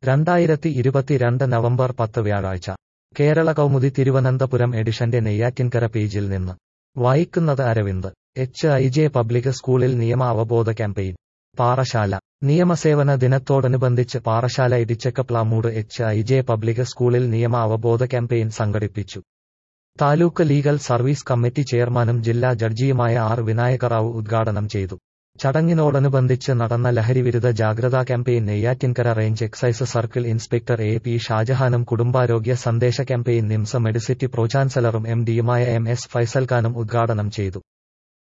രണ്ടായിരത്തി ഇരുപത്തിരണ്ട് നവംബർ പത്ത് വ്യാഴാഴ്ച കേരള കൗമുദി തിരുവനന്തപുരം എഡിഷന്റെ നെയ്യാറ്റിൻകര പേജിൽ നിന്ന് വായിക്കുന്നത് Aravind H I J public സ്കൂളിൽ നിയമ അവബോധ ക്യാമ്പയിൻ പാറശാല നിയമസേവന ദിനത്തോടനുബന്ധിച്ച് Parassala Idichakkaplamoodu H I J public സ്കൂളിൽ നിയമ അവബോധ ക്യാമ്പയിൻ സംഘടിപ്പിച്ചു താലൂക്ക് ലീഗൽ സർവീസ് കമ്മിറ്റി ചെയർമാനും ജില്ലാ ജഡ്ജിയുമായ ആർ വിനായകറാവു ഉദ്ഘാടനം ചെയ്തു ചടങ്ങിനോടനുബന്ധിച്ച് നടന്ന ലഹരിവിരുദ്ധ ജാഗ്രതാ campaign Neyyattinkara range excise circle inspector A P ഷാജഹാനും കുടുംബാരോഗ്യ സന്ദേശ ക്യാമ്പയിൻ നിംസ മെഡിസിറ്റി പ്രോ ചാൻസലറും എം ഡിയുമായ എം എസ് ഫൈസൽ ഖാനും ഉദ്ഘാടനം ചെയ്തു